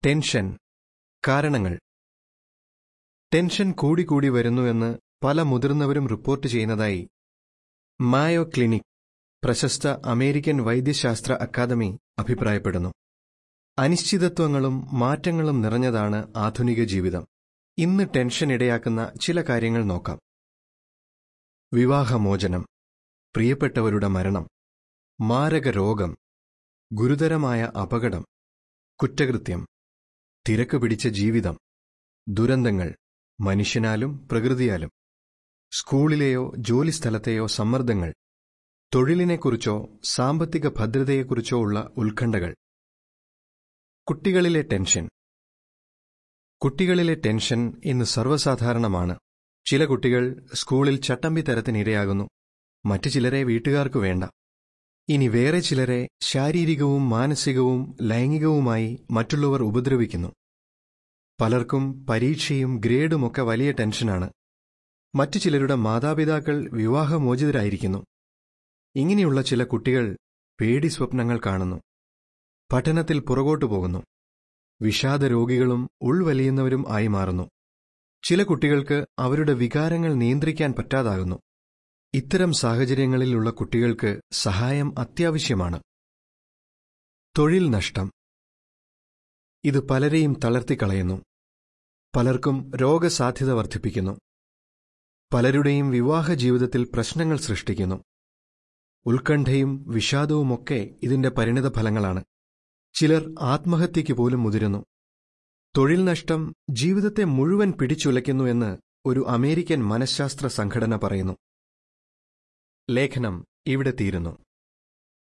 tension കാരണങ്ങൾ tension കൂടിക്കൂടി വരുന്നുവെന്ന് പല മുതിർന്നവരും റിപ്പോർട്ട് ചെയ്യുന്നതായി മായോ ക്ലിനിക് പ്രശസ്ത അമേരിക്കൻ വൈദ്യശാസ്ത്ര അക്കാദമി അഭിപ്രായപ്പെടുന്നു അനിശ്ചിതത്വങ്ങളും മാറ്റങ്ങളും നിറഞ്ഞതാണ് ആധുനിക ജീവിതം ഇന്ന് ടെൻഷൻ ഇടയാക്കുന്ന ചില കാര്യങ്ങൾ നോക്കാം വിവാഹമോചനം പ്രിയപ്പെട്ടവരുടെ മരണം മാരക രോഗം ഗുരുതരമായ അപകടം കുറ്റകൃത്യം തിരക്ക് പിടിച്ച ജീവിതം ദുരന്തങ്ങൾ മനുഷ്യനാലും പ്രകൃതിയാലും സ്കൂളിലെയോ ജോലിസ്ഥലത്തെയോ സമ്മർദ്ദങ്ങൾ തൊഴിലിനെക്കുറിച്ചോ സാമ്പത്തിക ഭദ്രതയെക്കുറിച്ചോ ഉള്ള ഉത്കണ്ഠകൾ കുട്ടികളിലെ ടെൻഷൻ കുട്ടികളിലെ ടെൻഷൻ ഇന്ന് സർവ്വസാധാരണമാണ് ചില കുട്ടികൾ സ്കൂളിൽ ചട്ടമ്പി തരത്തിനിരയാകുന്നു മറ്റു ചിലരെ വീട്ടുകാർക്ക് വേണ്ട ഇനി വേറെ ചിലരെ ശാരീരികവും മാനസികവും ലൈംഗികവുമായി മറ്റുള്ളവർ ഉപദ്രവിക്കുന്നു പലർക്കും പരീക്ഷയും ഗ്രേഡുമൊക്കെ വലിയ ടെൻഷനാണ് മറ്റു ചിലരുടെ മാതാപിതാക്കൾ വിവാഹമോചിതരായിരിക്കുന്നു ഇങ്ങനെയുള്ള ചില കുട്ടികൾ പേടി സ്വപ്നങ്ങൾ കാണുന്നു പഠനത്തിൽ പുറകോട്ടു പോകുന്നു വിഷാദ രോഗികളും ഉൾവലിയുന്നവരും ആയി മാറുന്നു ചില കുട്ടികൾക്ക് അവരുടെ വികാരങ്ങൾ നിയന്ത്രിക്കാൻ പറ്റാതാകുന്നു ഇത്തരം സാഹചര്യങ്ങളിലുള്ള കുട്ടികൾക്ക് സഹായം അത്യാവശ്യമാണ് തൊഴിൽ നഷ്ടം ഇത് പലരെയും തളർത്തിക്കളയുന്നു പലർക്കും രോഗസാധ്യത വർദ്ധിപ്പിക്കുന്നു പലരുടെയും വിവാഹ ജീവിതത്തിൽ പ്രശ്നങ്ങൾ സൃഷ്ടിക്കുന്നു ഉത്കണ്ഠയും വിഷാദവുമൊക്കെ ഇതിന്റെ പരിണിത ഫലങ്ങളാണ് ചിലർ ആത്മഹത്യയ്ക്ക് പോലും മുതിരുന്നു തൊഴിൽ നഷ്ടം ജീവിതത്തെ മുഴുവൻ പിടിച്ചുലയ്ക്കുന്നു എന്ന് ഒരു അമേരിക്കൻ മനഃശാസ്ത്ര സംഘടന പറയുന്നു ലേഖനം ഇവിടെ തീരുന്നു